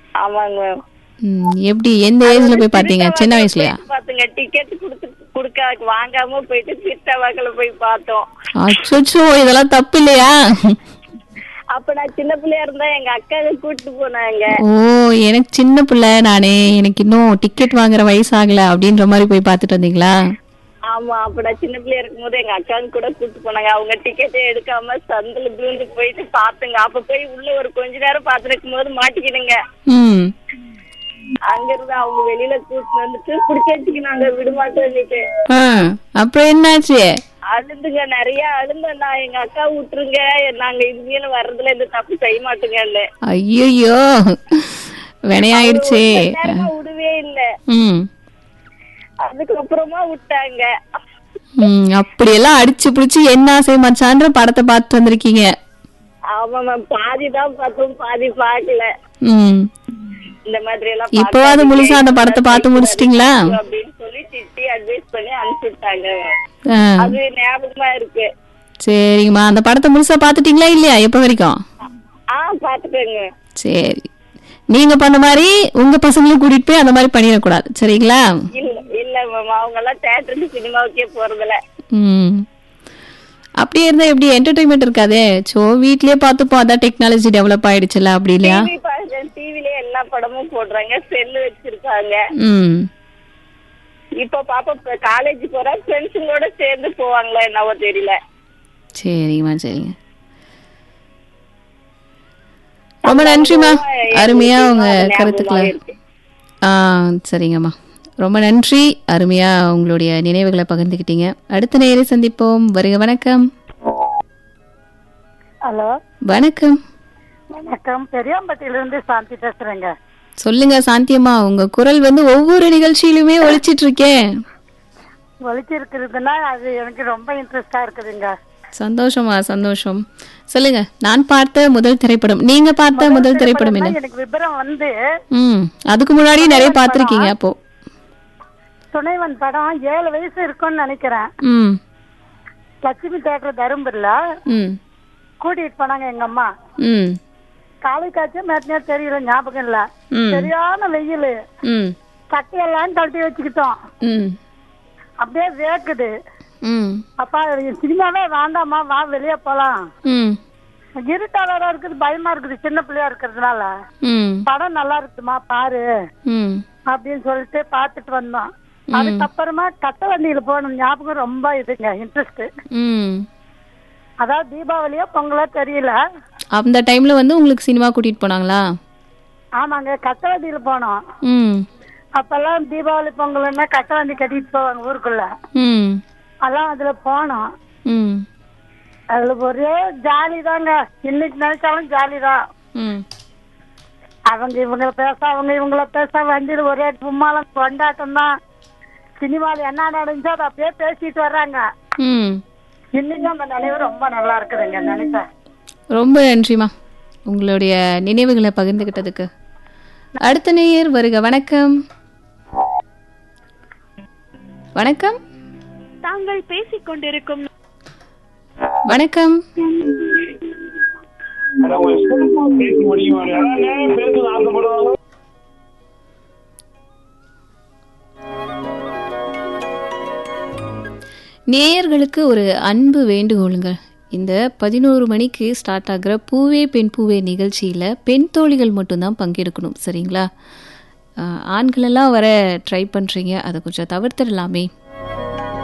ஆமாங்க மேம் ம், எப்படி எந்த ஏஜ்ல போய் பார்த்தீங்க சின்ன வயசுலயா பாத்துங்க டிக்கெட் கொடுத்து கொடுக்க வாங்காம போயிட்டு சித்தவாக்கல போய் பார்த்தோம் அச்சோ இதெல்லாம் தப்பு இல்லையா அப்ப நான் சின்ன பிள்ளையா இருந்தா எங்க அக்காவை கூட்டிட்டு போனாங்க ஓ எனக்கு சின்ன பிள்ளை நானே எனக்கு இன்னும் டிக்கெட் வாங்குற வயசு ஆகல அப்படின்ற மாதிரி போய் பார்த்துட்டு வந்தீங்களா ஆமா அப்ப நான் சின்ன பிள்ளையா இருக்கும்போது எங்க அக்காவும் கூட கூட்டிட்டு போனாங்க அவங்க டிக்கெட்டே எடுக்காம சந்தில விழுந்து போயிட்டு பாத்துங்க அப்ப போய் உள்ள ஒரு கொஞ்ச நேரம் பாத்துருக்கும் போது மாட்டிக்கிடுங்க ம் அங்க இருந்து அவங்க வெளியில கூட்டிட்டு வந்துட்டு பிடிச்சி வச்சுக்கினாங்க விடமாட்டேன்னுட்டு ஆ அப்புறம் என்னாச்சு அழுந்துங்க நிறைய அழுந்தேன் நான் எங்க அக்கா விட்டுருங்க நாங்க இனிமேல வர்றதுல இந்த தப்பு செய்ய மாட்டோங்கன்னு ஐயோ வினையாயிடுச்சே நேரமா விடவே இல்ல ம் அதுக்கப்புறமா விட்டாங்க ம் அப்படியெல்லாம் அடிச்சு பிடிச்சி என்ன ஆசை மச்சான்ற படத்தை பார்த்து வந்திருக்கீங்க ஆமா மேம் பாதி தான் பார்த்தோம் பாதி பார்க்கல ம் இந்த மாதிரி எல்லாம் இப்பவாவது முழுசா அந்த படத்தை பார்த்து முடிச்சிட்டீங்களா அப்படின்னு சொல்லி திட்டி அட்வைஸ் பண்ணி அனுப்பிச்சுட்டாங்க ஆ, அது ஞாபகமா இருக்கு சரிங்கம்மா அந்த படத்தை முழுசா பார்த்துட்டீங்களா இல்லையா எப்போ வரைக்கும் ஆ பாத்துக்கோங்க சரி நீங்க பண்ண மாதிரி உங்க பசங்களையும் கூட்டிட்டு போய் அந்த மாதிரி பண்ணிடக்கூடாது சரிங்களா இல்ல இல்ல மேம் அவங்க எல்லாம் தேட்டருக்கு சினிமாவுக்கே போறதில்ல ம் அப்படியே இருந்தா எப்படி என்டர்டைன்மெண்ட் இருக்காதே சோ வீட்லயே பார்த்துப்போம் அதான் டெக்னாலஜி டெவலப் ஆயிடுச்சுல அப்படி இல்லையா டிவி பாக்குறேன் டிவிலே எல்லா படமும் போடுறாங்க செல்லு வச்சிருக்காங்க ம் இப்ப பாப்பா காலேஜ் போறா ஃப்ரெண்ட்ஸுங்களோட சேர்ந்து போவாங்களா என்னவோ தெரியல சரிங்கம்மா சரிங்க ரொம்ப நன்றிம்மா அருமையா உங்க கருத்துக்களை ஆ சரிங்கம்மா ரொம்ப நன்றி அருமையா உங்களுடைய நினைவுகளை பகிர்ந்துக்கிட்டீங்க அடுத்த நேரை சந்திப்போம் வருக வணக்கம் ஹலோ வணக்கம் வணக்கம் பெரியாம்பட்டியில இருந்து சாந்தி பேசுறேங்க சொல்லுங்க சாந்தியம்மா உங்க குரல் வந்து ஒவ்வொரு நிகழ்ச்சியிலுமே ஒழிச்சிட்டு இருக்கேன் ஒழிச்சிருக்கிறதுனா அது எனக்கு ரொம்ப இன்ட்ரெஸ்டா இருக்குதுங்க சந்தோஷமா சந்தோஷம் சொல்லுங்க நான் பார்த்த முதல் திரைப்படம் நீங்க பார்த்த முதல் திரைப்படம் என்ன எனக்கு விபரம் வந்து ம் அதுக்கு முன்னாடி நிறைய பார்த்திருக்கீங்க அப்போ துணைவன் படம் ஏழு வயசு இருக்கும்னு நினைக்கிறேன் ம் லட்சுமி தேட்டர் தருமபுரில ம் கூட்டிட்டு போனாங்க எங்க அம்மா ம் காலைக்காச்சும் மேட்டினா தெரியல ஞாபகம் இல்ல ம். சரியான வெயில் ம் சட்டையெல்லாம் கழட்டி வச்சுக்கிட்டோம் ம் அப்படியே வேக்குது ம் அப்பா சினிமாவே வேண்டாம்மா வா வெளியே போலாம் ம் இருட்டா வேற இருக்குது பயமா இருக்குது சின்ன பிள்ளையா இருக்கிறதுனால ம் படம் நல்லா இருக்குமா பாரு ம் அப்படின்னு சொல்லிட்டு பார்த்துட்டு வந்தோம் அதுக்கப்புறமா கட்ட வண்டியில போகணும் ஞாபகம் ரொம்ப இதுங்க இன்ட்ரெஸ்ட் ம் அதாவது தீபாவளியோ பொங்கலோ தெரியல அந்த டைம்ல வந்து உங்களுக்கு சினிமா கூட்டிட்டு போனாங்களா ஆமாங்க கட்ட வண்டியில போனோம் ம் அப்பெல்லாம் தீபாவளி பொங்கல்னா கட்ட வண்டி கட்டிட்டு போவாங்க ஊருக்குள்ள ம் அதெல்லாம் அதுல போனோம் ம் அதுல ஒரே ஜாலி தாங்க இன்னைக்கு நினைச்சாலும் ஜாலி தான் ம் அவங்க இவங்கள பேச அவங்க இவங்கள பேச வண்டியில ஒரே கும்மாளம் கொண்டாட்டம் தான் சினிமாவில் என்ன நடந்துச்சோ அதை அப்படியே பேசிட்டு வர்றாங்க ம் இன்னைக்கும் அந்த நினைவு ரொம்ப நல்லா இருக்குதுங்க நினைச்சேன் ரொம்ப நன்றிம்மா உங்களுடைய நினைவுகளை பகிர்ந்துகிட்டதுக்கு அடுத்த நேயர் வருக வணக்கம் வணக்கம் தாங்கள் பேசிக் கொண்டிருக்கும் வணக்கம் பேச முடியுமா பேச ஆசைப்படுவாங்க நேயர்களுக்கு ஒரு அன்பு வேண்டுகோளுங்க இந்த பதினோரு மணிக்கு ஸ்டார்ட் ஆகிற பூவே பெண் பூவே நிகழ்ச்சியில் பெண் தோழிகள் மட்டும்தான் பங்கெடுக்கணும் சரிங்களா ஆஹ், ஆண்களெல்லாம் வர ட்ரை பண்ணுறீங்க அதை கொஞ்சம் தவிர்த்துடலாமே